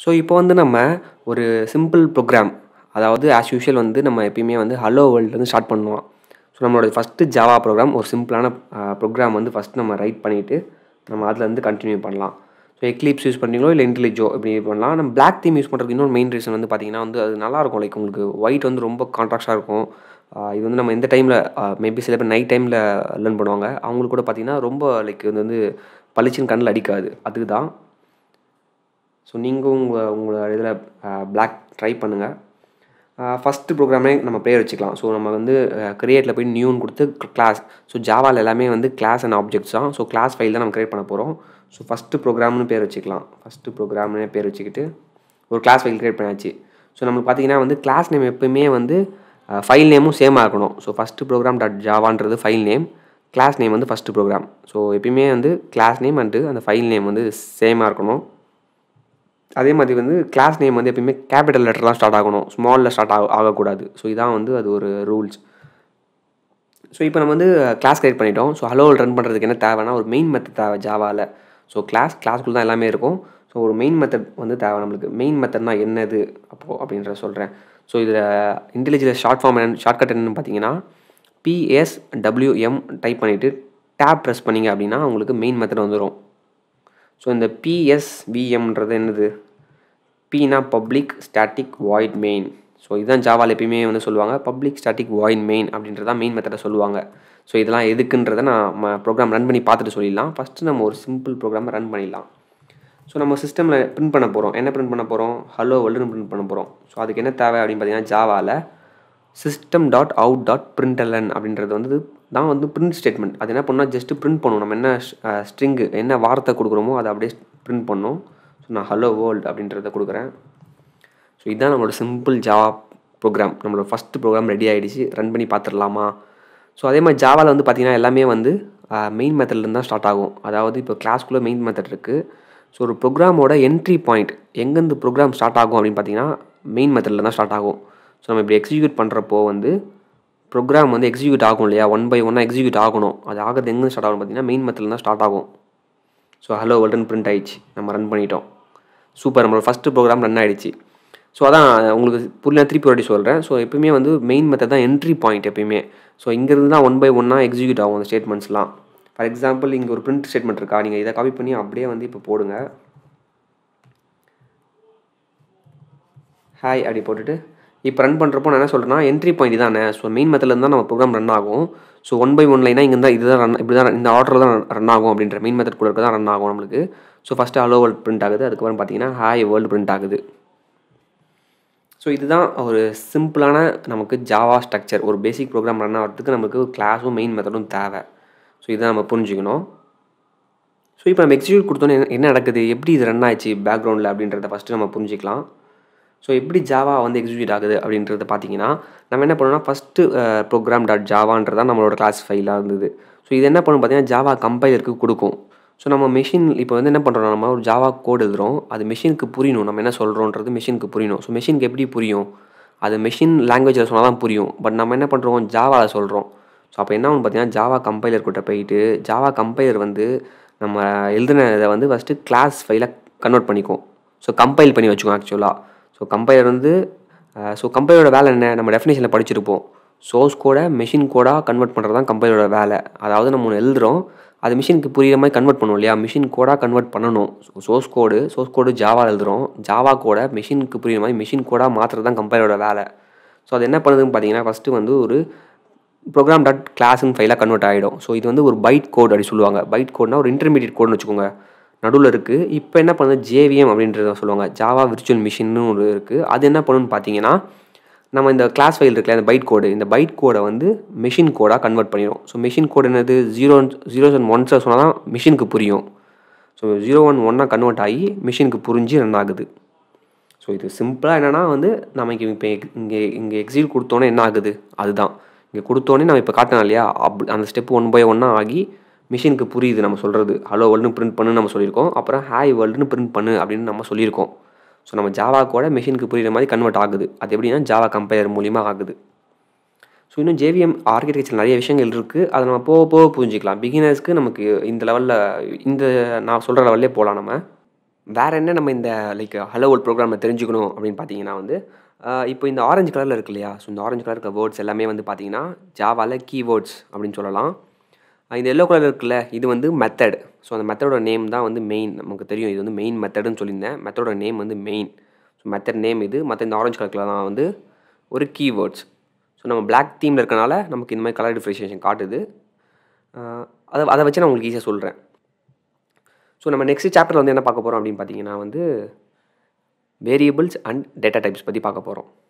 so இப்போ வந்து நம்ம ஒரு சிம்பிள் ப்ரோக்ராம் அதாவது ஆஸ் யூஷுவல் வந்து நம்ம எப்பயுமே வந்து ஹலோ வேர்ல்ட்லேருந்து ஸ்டார்ட் பண்ணுவோம் ஸோ நம்மளோட ஃபஸ்ட்டு ஜாவா ப்ரோக்ராம் ஒரு சிம்பிளான ப்ரோக்ராம் வந்து ஃபஸ்ட் நம்ம ரைட் பண்ணிவிட்டு நம்ம அதுலேருந்து கண்டினியூ பண்ணலாம் ஸோ எக்லிப்ஸ் யூஸ் பண்ணுறீங்களோ இல்லை இன்டெலிஜோ இப்படி பண்ணலாம் நம்ம பிளாக் தீம் யூஸ் பண்ணுறதுக்கு இன்னொரு மெயின் ரீசன் வந்து பார்த்தீங்கன்னா வந்து அது நல்லாயிருக்கும் லைக் உங்களுக்கு ஒயிட் வந்து ரொம்ப கான்ட்ராக்டாக இருக்கும் ஆஹ் இது வந்து நம்ம எந்த டைமில் மேபி சில பேர் நைட் டைமில் லேர்ன் பண்ணுவாங்க அவங்களுக்கு கூட பார்த்தீங்கன்னா ரொம்ப லைக் இது வந்து பளிச்சுன்னு கண்ணில் அடிக்காது அதுக்கு தான் ஸோ நீங்கள் உங்கள் உங்களோட இதில் பிளாக் ட்ரை பண்ணுங்கள் ஃபஸ்ட்டு ப்ரோக்ராமே நம்ம பேர் வச்சுக்கலாம் ஸோ நம்ம வந்து கிரியேட்டில் போய் நியூன்னு கொடுத்து கிளாஸ் ஸோ ஜாவாவில் எல்லாமே வந்து கிளாஸ் அண்ட் ஆப்ஜெக்ட்ஸ் தான் ஸோ கிளாஸ் ஃபைல் தான் நம்ம கிரியேட் பண்ண போகிறோம் ஸோ ஃபஸ்ட்டு ப்ரோக்ராம்னு பேர் வச்சுக்கலாம் ஃபஸ்ட்டு ப்ரோக்ராம்னு பேர் வச்சுக்கிட்டு ஒரு கிளாஸ் ஃபைல் கிரியேட் பண்ணியாச்சு ஸோ நம்மளுக்கு பார்த்தீங்கன்னா வந்து கிளாஸ் நேம் எப்பவுமே வந்து ஃபைல் நேமும் சேமாக இருக்கணும் ஸோ ஃபஸ்ட்டு ப்ரோக்ராம் டாட் ஜாவான்றது ஃபைல் நேம் கிளாஸ் நேம் வந்து ஃபஸ்ட்டு ப்ரோக்ராம் ஸோ எப்பயுமே வந்து கிளாஸ் நேம் அண்டு அந்த ஃபைல் நேம் வந்து சேமாக இருக்கணும் அதே மாதிரி வந்து கிளாஸ் நேம் வந்து எப்பயுமே கேபிட்டல் லெட்டர்லாம் ஸ்டார்ட் ஆகணும் ஸ்மாலில் ஸ்டார்ட் ஆக ஆகக்கூடாது ஸோ இதான் வந்து அது ஒரு ரூல்ஸ் ஸோ இப்போ நம்ம வந்து கிளாஸ் கிரியேட் பண்ணிட்டோம் ஸோ ஹலோ ரன் பண்ணுறதுக்கு என்ன தேவைன்னா ஒரு மெயின் மெத்தட் தேவை ஜாவாவில் ஸோ கிளாஸ் கிளாஸ்க்குள்ள தான் எல்லாமே இருக்கும் ஸோ ஒரு மெயின் மெத்தட் வந்து தேவை நம்மளுக்கு மெயின் மெத்தட்னா என்னது அப்போது அப்படின்றத சொல்கிறேன் ஸோ இதில் இன்டெலிஜில் ஷார்ட் ஃபார்ம் என்ன ஷார்ட்கட் என்னன்னு பார்த்தீங்கன்னா பிஎஸ்டபிள்யூஎம் டைப் பண்ணிவிட்டு டேப் ப்ரெஸ் பண்ணிங்க அப்படின்னா உங்களுக்கு மெயின் மெத்தட் வந்துடும் ஸோ இந்த பிஎஸ்பிஎம்ன்றது என்னது பினா public static void main so இதுதான் ஜாவால் எப்பயுமே வந்து சொல்லுவாங்க பப்ளிக் ஸ்டாட்டிக் வாய்ட் மெயின் அப்படின்றது தான் மெயின் மெத்தடை சொல்லுவாங்க ஸோ இதெல்லாம் எதுக்குன்றதை நான் நம்ம ப்ரோக்ராம் ரன் பண்ணி பார்த்துட்டு சொல்லிடலாம் ஃபஸ்ட்டு நம்ம ஒரு சிம்பிள் ப்ரோக்ராம் ரன் பண்ணிடலாம் ஸோ நம்ம சிஸ்டமில் பிரிண்ட் பண்ண போகிறோம் என்ன பிரிண்ட் பண்ண போகிறோம் ஹலோ வேர்ல்டுன்னு பிரிண்ட் பண்ண போகிறோம் ஸோ அதுக்கு என்ன தேவை அப்படின்னு பார்த்தீங்கன்னா ஜாவாவில் system dot out dot println அப்படின்றது வந்து தான் வந்து பிரிண்ட் ஸ்டேட்மெண்ட் அது என்ன பண்ணால் ஜஸ்ட்டு பிரிண்ட் பண்ணும் நம்ம என்ன ஸ்ட்ரிங்கு என்ன வார்த்தை கொடுக்குறோமோ அதை அப்படியே பிரிண்ட் பண்ணோம் ஸோ நான் ஹலோ வேர்ல்டு அப்படின்றத கொடுக்குறேன் ஸோ இதுதான் நம்மளோட சிம்பிள் ஜாவா ப்ரோக்ராம் நம்மளோட ஃபஸ்ட்டு ப்ரோக்ராம் ரெடி ஆகிடுச்சு ரன் பண்ணி பார்த்துடலாமா ஸோ அதே மாதிரி ஜாவாவில் வந்து பார்த்திங்கன்னா எல்லாமே வந்து மெயின் மெத்தட்லேருந்து தான் ஸ்டார்ட் ஆகும் அதாவது இப்போ கிளாஸ்க்குள்ளே மெயின் மெத்தட் இருக்குது ஸோ ஒரு ப்ரோக்ராமோட என்ட்ரி பாயிண்ட் எங்கேருந்து ப்ரோக்ராம் ஸ்டார்ட் ஆகும் அப்படின்னு பார்த்தீங்கன்னா மெயின் மெத்தடில் தான் ஸ்டார்ட் ஆகும் ஸோ நம்ம இப்படி எக்ஸிக்யூட் பண்ணுறப்போ வந்து ப்ரோக்ராம் வந்து எக்ஸிக்யூட் ஆகும் இல்லையா ஒன் பை ஒன்னாக எக்ஸிக்யூட் ஆகணும் அது ஆகிறது எங்கே ஸ்டார்ட் ஆகும் பார்த்தீங்கன்னா மெயின் மெத்தடில் தான் ஸ்டார்ட் ஆகும் ஸோ ஹலோ வேர்ல்டுன்னு பிரிண்ட் ஆயிடுச்சு நம்ம ரன் பண்ணிட்டோம் சூப்பர் நம்மளோட ஃபஸ்ட்டு ப்ரோக்ராம் ரன் ஆகிடுச்சு ஸோ அதான் உங்களுக்கு புரியல திருப்பி ஒரு சொல்கிறேன் ஸோ எப்பயுமே வந்து மெயின் மெத்தட் தான் என்ட்ரி பாயிண்ட் எப்பயுமே ஸோ இங்கேருந்து தான் ஒன் பை ஒன்னாக எக்ஸிக்யூட் ஆகும் அந்த ஸ்டேட்மெண்ட்ஸ்லாம் ஃபார் எக்ஸாம்பிள் இங்கே ஒரு பிரிண்ட் ஸ்டேட்மெண்ட் இருக்கா நீங்கள் இதை காப்பி பண்ணி அப்படியே வந்து இப்போ போடுங்க ஹாய் அப்படி போட்டுட்டு இப்போ ரன் பண்ணுறப்போ நான் என்ன சொல்கிறேன்னா என்ட்ரி பாயிண்ட் தானே ஸோ மெயின் மெத்தட்லேருந்து தான் நம்ம ப்ரோக்ராம் ரன் ஆகும் ஸோ ஒன் பை ஒன் லைனாக இங்கே தான் இதுதான் ரன் இப்படி தான் இந்த ஆர்டரில் தான் ரன் ஆகும் அப்படின்ற மெயின் மெத்தட் கூட இருக்க தான் ரன் ஆகும் நம்மளுக்கு so first hello world print ஆகுது அதுக்கப்புறம் பார்த்தீங்கன்னா ஹாய் வேர்ல்டு பிரிண்ட் ஆகுது ஸோ இதுதான் ஒரு சிம்பிளான நமக்கு ஜாவா ஸ்ட்ரக்சர் ஒரு பேசிக் ப்ரோக்ராம் ரன் ஆகிறதுக்கு நமக்கு கிளாஸும் மெயின் மெத்தடும் தேவை ஸோ இதை நம்ம புரிஞ்சுக்கணும் ஸோ இப்போ நம்ம எக்ஸிக்யூட் கொடுத்தோன்னே என்ன நடக்குது எப்படி இது ரன் ஆச்சு பேக்ரவுண்டில் அப்படின்றத ஃபஸ்ட்டு நம்ம புரிஞ்சிக்கலாம் ஸோ எப்படி ஜாவா வந்து எக்ஸிக்யூட் ஆகுது அப்படின்றத பார்த்தீங்கன்னா நம்ம என்ன பண்ணோம்னா ஃபஸ்ட்டு ப்ரோக்ராம் டாட் ஜாவான்றதான் நம்மளோட கிளாஸ் ஃபைலாக இருந்தது ஸோ இது என்ன பண்ணும் பார்த்தீங்கன்னா ஜாவா கம்பைலருக்கு கொடுக்கும் ஸோ நம்ம மிஷின் இப்போ வந்து என்ன பண்ணுறோம் நம்ம ஒரு ஜாவா கோடு எழுதுகிறோம் அது மிஷினுக்கு புரியணும் நம்ம என்ன சொல்கிறோன்றது மிஷினுக்கு புரியணும் ஸோ மிஷினுக்கு எப்படி புரியும் அது மிஷின் லாங்குவேஜில் சொன்னால் தான் புரியும் பட் நம்ம என்ன பண்ணுறோம் ஜாவாவில் சொல்கிறோம் ஸோ அப்போ என்ன ஒன்று பார்த்தீங்கன்னா ஜாவா கம்பைலர் கிட்ட போயிட்டு ஜாவா கம்பைலர் வந்து நம்ம எழுதுனதை வந்து ஃபஸ்ட்டு கிளாஸ் ஃபைலாக கன்வெர்ட் பண்ணிக்கும் ஸோ கம்பைல் பண்ணி வச்சுக்கோம் ஆக்சுவலாக ஸோ கம்பைலர் வந்து ஸோ கம்பைலரோட வேலை என்ன நம்ம டெஃபினேஷனில் படிச்சிருப்போம் சோர்ஸ் கோடை மிஷின் கோடாக கன்வெர்ட் பண்ணுறது தான் கம்பைலரோட வேலை அதாவது நம்ம ஒன்று எழுதுகிறோம் அது மிஷினுக்கு புரியுற மாதிரி கன்வெர்ட் பண்ணுவோம் இல்லையா மிஷின் கோடாக கன்வெர்ட் பண்ணணும் so source code source code Java எழுதுகிறோம் ஜாவா கோடை மிஷினுக்கு புரியுற மாதிரி மிஷின் கோடாக மாற்றுறது தான் கம்பைலரோட வேலை ஸோ அது என்ன பண்ணுதுன்னு பார்த்தீங்கன்னா ஃபஸ்ட்டு வந்து ஒரு ப்ரோக்ராம் டாட் கிளாஸ்னு ஃபைலாக கன்வெர்ட் ஆகிடும் ஸோ இது வந்து ஒரு பைட் கோட் அப்படி சொல்லுவாங்க பைட் கோட்னா ஒரு இன்டர்மீடியட் கோட்னு வச்சுக்கோங்க நடுவில் இருக்குது இப்போ என்ன பண்ணுது ஜேவிஎம் அப்படின்றத சொல்லுவாங்க ஜாவா விர்ச்சுவல் மிஷின்னு ஒரு இருக்குது அது என்ன பண்ணுன்னு பார்த்தீங்கன்னா நம்ம இந்த கிளாஸ் ஃபைல் இருக்குல்ல இந்த பைட் கோடு இந்த பைட் கோடை வந்து மிஷின் கோடாக கன்வெர்ட் பண்ணிடும் ஸோ மிஷின் கோடு என்னது ஜீரோ ஜீரோஸ் அண்ட் ஒன்ஸை சொன்னால் தான் மிஷினுக்கு புரியும் ஸோ ஜீரோ ஒன் ஒன்னாக கன்வெர்ட் ஆகி மிஷினுக்கு புரிஞ்சு ரன் ஆகுது ஸோ இது சிம்பிளாக என்னென்னா வந்து நமக்கு இப்போ இங்கே இங்கே எக்ஸிட் கொடுத்தோன்னே என்ன ஆகுது அதுதான் இங்கே கொடுத்தோன்னே நம்ம இப்போ காட்டினோம் இல்லையா அப் அந்த ஸ்டெப் ஒன் பை ஒன்னாக ஆகி மிஷினுக்கு புரியுது நம்ம சொல்கிறது ஹலோ வேர்ல்டுன்னு பிரிண்ட் பண்ணு நம்ம சொல்லியிருக்கோம் அப்புறம் ஹாய் வேர்ல்டுன்னு பிரிண்ட் பண்ணு அப்படின்னு நம்ம சொல்லியிருக்கோம் ஸோ நம்ம ஜாவா கூட மிஷினுக்கு புரியுற மாதிரி கன்வெர்ட் ஆகுது அது எப்படின்னா ஜாவா கம்பைலர் மூலிமா ஆகுது ஸோ இன்னும் ஜேவிஎம் ஆர்கிடெக்சர் நிறைய விஷயங்கள் இருக்குது அதை நம்ம போக போக புரிஞ்சிக்கலாம் பிகினர்ஸ்க்கு நமக்கு இந்த லெவலில் இந்த நான் சொல்கிற லெவல்லே போகலாம் நம்ம வேறு என்ன நம்ம இந்த லைக் ஹலோ வேர்ல்ட் ப்ரோக்ராமில் தெரிஞ்சுக்கணும் அப்படின்னு பார்த்தீங்கன்னா வந்து ஆஹ் இப்போ இந்த ஆரஞ்சு கலரில் இருக்கு இல்லையா ஸோ இந்த ஆரஞ்சு கலர் இருக்க வேர்ட்ஸ் எல்லாமே வந்து பார்த்தீங்கன்னா ஜாவாவில் கீவேர்ட்ஸ் அப்படின்னு சொல்லலாம் ஆஹ் இந்த எல்லோ கலர் இருக்குல்ல இது வந்து மெத்தட் ஸோ அந்த மெத்தடோட நேம் தான் வந்து மெயின் நமக்கு தெரியும் இது வந்து மெயின் மெத்தடுன்னு சொல்லியிருந்தேன் மெத்தடோட நேம் வந்து மெயின் ஸோ மெத்தட் நேம் இது மற்ற இந்த ஆரஞ்சு கலர் தான் வந்து ஒரு கீவேர்ட்ஸ் ஸோ நம்ம Black தீமில் இருக்கனால நமக்கு இந்த மாதிரி கலர் டிஃப்ரென்ஷியேஷன் காட்டுது ஆஹ் அதை அதை வச்சு நான் உங்களுக்கு ஈஸியாக சொல்கிறேன் ஸோ நம்ம நெக்ஸ்ட் சாப்டரில் வந்து என்ன பார்க்க போகிறோம் அப்படின்னு பார்த்தீங்கன்னா வந்து வேரியபிள்ஸ் அண்ட் டேட்டா டைப்ஸ் பற்றி பார்க்க போகிறோம்